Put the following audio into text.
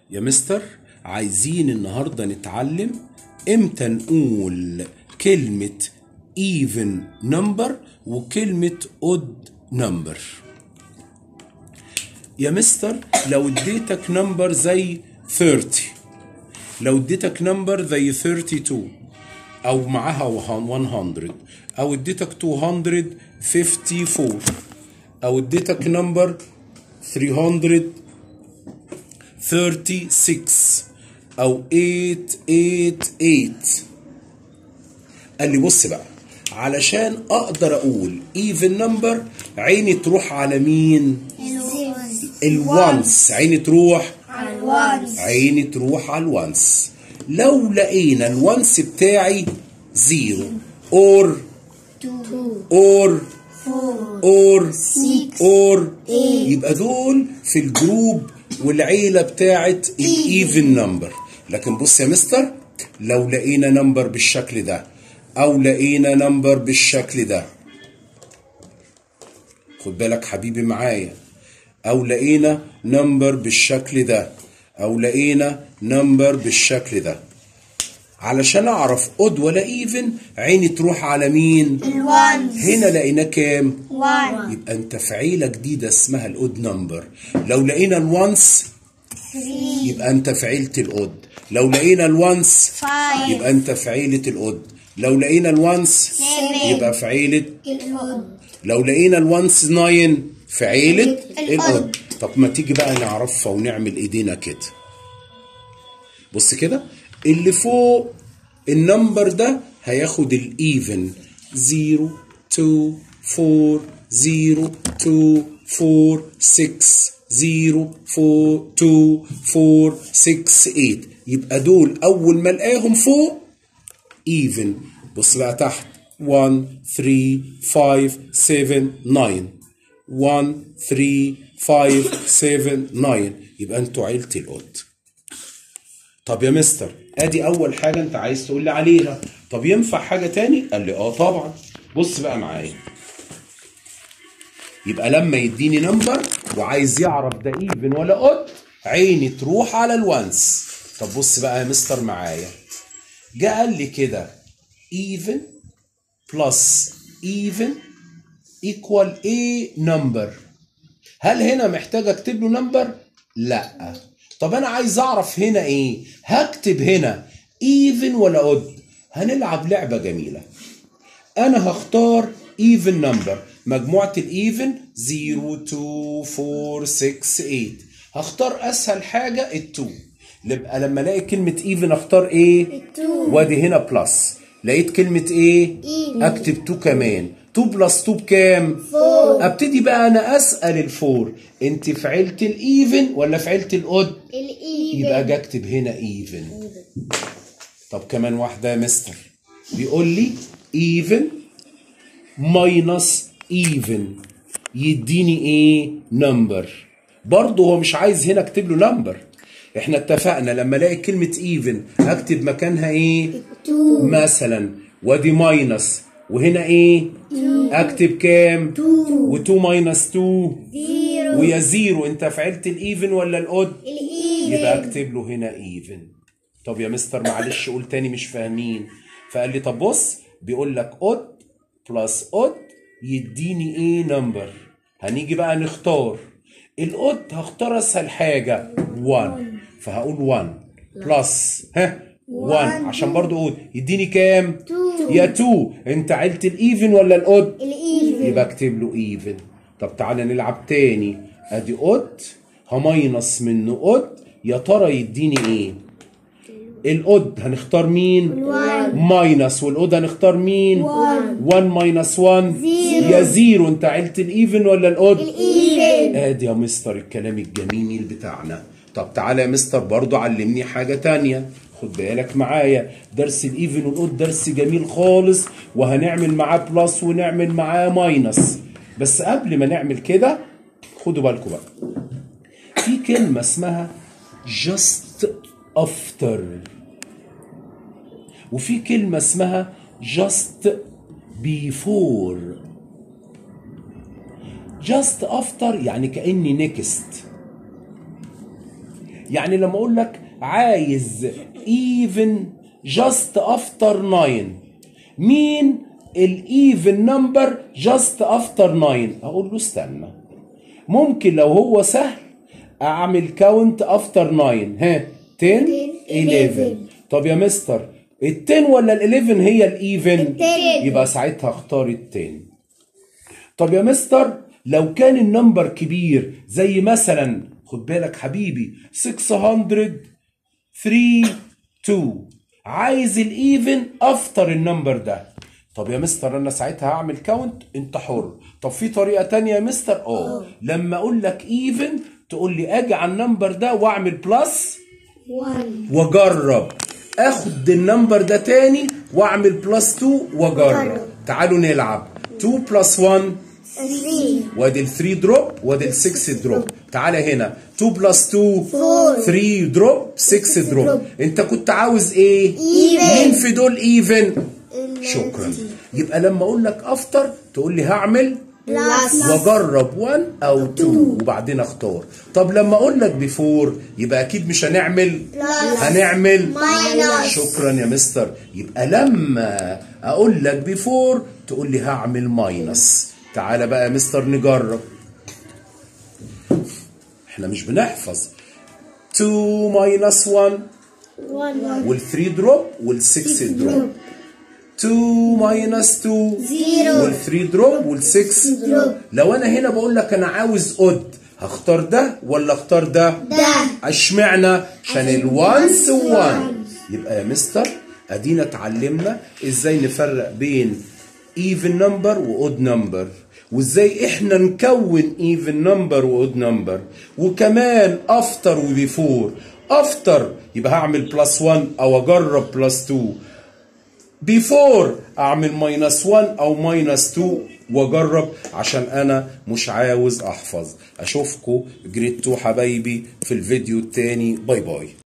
يا مستر عايزين النهارده نتعلم امتى نقول كلمة even number وكلمة odd number يا مستر لو اديتك نمبر زي 30 لو اديتك نمبر زي 32 او معاها 100 او اديتك 254 او اديتك نمبر 336 او 888 قال لي بص بقى علشان اقدر اقول even number عيني تروح على مين الوانس عيني تروح الوانس عيني تروح على الوانس لو لقينا الوانس بتاعي زيرو اور تو اور فور اور سيكس اور يبقى دول في الجروب والعيله بتاعت الايفن نمبر لكن بص يا مستر لو لقينا نمبر بالشكل ده او لقينا نمبر بالشكل ده خد بالك حبيبي معايا او لقينا نمبر بالشكل ده او لقينا نمبر بالشكل ده علشان اعرف اود ولا ايفن عيني تروح على مين الوانس هنا لقينا كام وان يبقى انت في عيله جديده اسمها الاود نمبر لو لقينا الوانس ثري يبقى انت في عيله الاود لو لقينا الوانس فايف يبقى انت في عيله الاود لو لقينا الوانس سيفن يبقى في عيله الأود لو لقينا الوانس ناين في عيله الأود. الاود طب ما تيجي بقى نعرفها ونعمل ايدينا كده بص كده اللي فوق النمبر ده هياخد الايفن 0 2 4 0 2 4 6 0 4 2 4 6 8 يبقى دول اول ما الاقيهم فوق even بص بقى تحت 1 3 5 7 9 1 3 5 7 9 يبقى انتوا عيلة القط طب يا مستر ادي اول حاجة انت عايز تقول لي عليها طب ينفع حاجة تاني قال لي اه طبعا بص بقى معايا يبقى لما يديني نمبر وعايز يعرف ده ايفن ولا اوت عيني تروح على الوانس طب بص بقى يا مستر معايا جه قال لي كده even plus even equal a number هل هنا محتاج اكتب له نمبر؟ لا طب انا عايز اعرف هنا ايه؟ هكتب هنا even ولا odd؟ هنلعب لعبة جميلة انا هختار even number مجموعة الايفن 0 2 4 6 8 هختار اسهل حاجة ال2 يبقى لما الاقي كلمة even اختار ايه؟ التو. وادي هنا بلس لقيت كلمة ايه؟ Even. اكتب 2 كمان 2 بلس 2 بكام؟ فور ابتدي بقى انا اسال الفور انت في عيله الايفن ولا في عيله الاود الإيفن يبقى اجي اكتب هنا ايفن طب كمان واحده يا مستر بيقول لي ايفن ماينس ايفن يديني ايه نمبر برضه هو مش عايز هنا اكتب له نمبر احنا اتفقنا لما الاقي كلمه ايفن اكتب مكانها ايه تو مثلا وادي ماينس وهنا ايه اكتب كام و2 ماينس 2 زيرو ويا زيرو انت في عيله الايفن ولا الاود يبقى الإيفن اكتب له هنا ايفن طب يا مستر معلش قول تاني مش فاهمين فقال لي طب بص بيقول لك اود بلس اود يديني ايه نمبر هنيجي بقى نختار الاود هختار اسهل حاجه 1 فهقول 1 بلس ها 1 عشان برضو اقول يديني كام يا 2 انت عيله الايفن ولا الاود الإيفن يبقى اكتب له ايفن طب تعالى نلعب تاني ادي اود هماينس منه اود يا ترى يديني ايه الاود هنختار مين ماينس والاود هنختار مين 1 ماينس 1 زيرو. يا زيرو انت عيله الايفن ولا الاود الإيفن ادي يا مستر الكلام الجميل بتاعنا طب تعالى يا مستر برضو علمني حاجة تانية خد بالك معايا درس الايفن والاود درس جميل خالص وهنعمل معاه بلس ونعمل معاه ماينس بس قبل ما نعمل كده خدوا بالكم بقى في كلمة اسمها just after وفي كلمة اسمها just before just after يعني كأني next يعني لما اقول لك عايز even just after 9 مين الايفن نمبر just after 9 اقول له استنى ممكن لو هو سهل اعمل كاونت افتر 9 ها 10 11 طب يا مستر ال 10 ولا ال 11 هي الايفن يبقى ساعتها اختار ال 10 طب يا مستر لو كان النمبر كبير زي مثلا خد بالك حبيبي 600 3 2 عايز الايفن افتر النمبر ده طب يا مستر انا ساعتها هعمل كاونت انت حر طب في طريقه تانية يا مستر اه لما اقول لك ايفن تقول لي اجي على النمبر ده واعمل بلس 1 واجرب اخد النمبر ده تاني واعمل بلس 2 واجرب جرب. تعالوا نلعب 2 بلس 1 3 وادي ال 3 دروب وادي ال 6 دروب تعالى هنا 2 بلس 2 Four. 3 دروب 6 دروب دروب. انت كنت عاوز ايه Even. مين في دول ايفن ال- شكرا يبقى لما اقول لك افتر تقول لي هعمل بلس واجرب 1 او 2 وبعدين اختار طب لما اقول لك بيفور يبقى اكيد مش هنعمل بلس هنعمل Minus. شكرا يا مستر يبقى لما اقول لك بيفور تقول لي هعمل ماينس تعالى بقى يا مستر نجرب احنا مش بنحفظ 2 ماينس 1 1 وال3 دروب وال6 دروب 2 ماينس 2 Zero. وال3 دروب وال6 دروب. لو انا هنا بقول لك انا عاوز اود هختار ده ولا اختار ده ده اشمعنى عشان الوانس وان يبقى يا مستر ادينا اتعلمنا ازاي نفرق بين even number و odd number وازاي احنا نكون even number و odd number وكمان after و before after يبقى هعمل بلس 1 او اجرب بلس 2 before اعمل ماينس 1 او ماينس 2 واجرب عشان انا مش عاوز احفظ اشوفكم جريد 2 حبايبي في الفيديو التاني باي باي